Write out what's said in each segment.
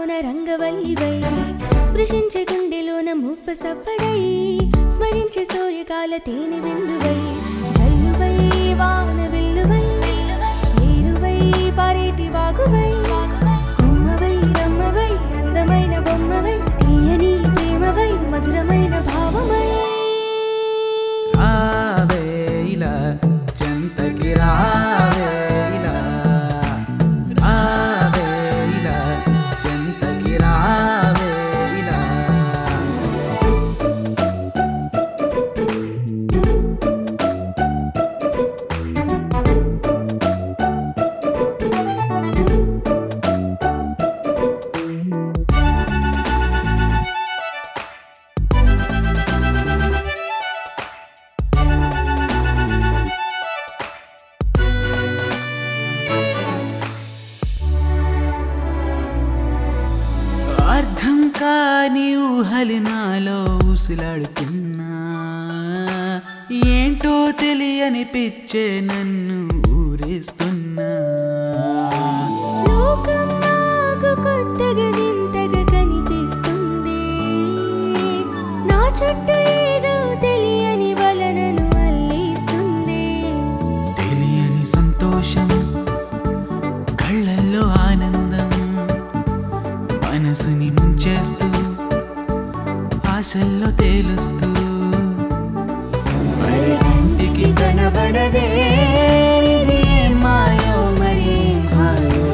సవ్వడాలలోన రంగవల్లివై స్పృశించే గుండెలోన మువ్వ సవ్వడై స్మరించే సోయకాల తేనె విందువై జల్లువై వాన విల్లువై ఏరువై పారేటి వాగువై కొమ్మవై రమ్మవై అందమైన బొమ్మవై తీయని ప్రేమవై మధురమైన భావమై రావే ఇలా చెంతకి రావే ఇలా రావే ఇలా చెంతకి రావే ఇలా అర్థం కాని ఊహలి నాలో ఊసులాడుతున్నా ఏంటో తెలియని పిచ్చే నన్ను ఊరేస్తున్నా లోకం నాకు కొత్తగా వింతగా కనిపిస్తుంది నా చుట్టూ ఏదో తెలియని వలనను అల్లేస్తుంది తెలియని సంతోషం కళ్ళల్లో ఆనందం మనసుని ముంచేస్తూ ఆశల్లో తేలుస్తూ మరి కంటికి కనబడదే ఇది ఏం మాయో మరి ఏం హాయో.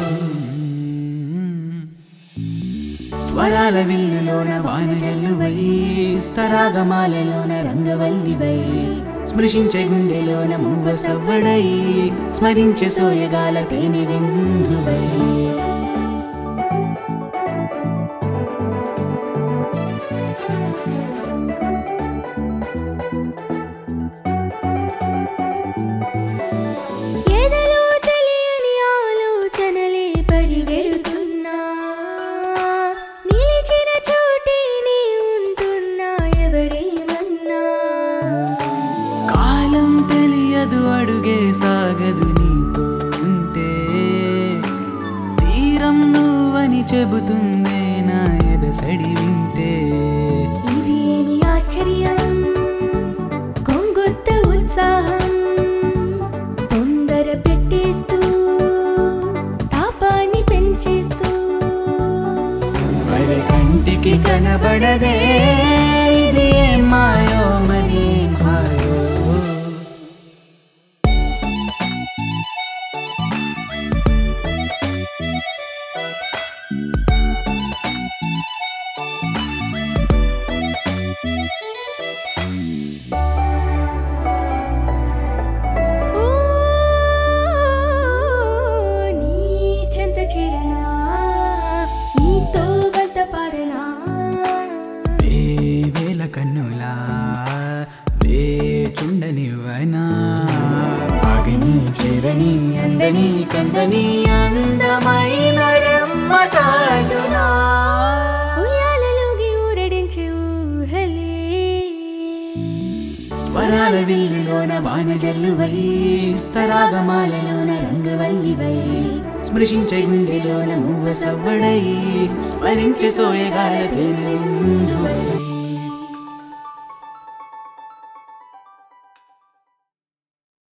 స్వరాల విల్లులోన వాన జల్లువై సరాగమాలలోన రంగవల్లివై స్పృశించే గుండెలోన మువ్వ సవ్వడై స్మరించే సోయగాల తేనె విందువై ఎదలో తెలియని ఆలోచనలే పరిగెడుతున్నా నిలిచిన చోటే నీ ఉంటున్నా ఎవరేమన్నా కాలం తెలియదు అడుగే సాగదు నీతో ఉంటే తీరం నువ్వని చెబుతుందే నా ఎదసడి వింటే ఇది ఏమి ఆశ్చర్యం కొంగొత్త ఉత్సాహం తొందర పెట్టేస్తూ తాపాన్ని పెంచేస్తూ మరి కంటికి కనబడదే ఇది ఏం మాయో మరి ఏం హాయో ఓ నీ చెంత చేరనా నీతో వంత పాడనా వేల కన్నులా వేచుండనివ్వనా ఆగని చేరని అందని కందని అందమైన రమ్మ చాటునా ఉయ్యాలలోగి ఊరడించే ఊహలే స్వరాల విల్లులోన వాన జల్లువై సరాగమాలలోన రంగవల్లివై స్పృశించే గుండెలోన మువ్వ సవ్వడై స్మరించే సోయగాల తేనె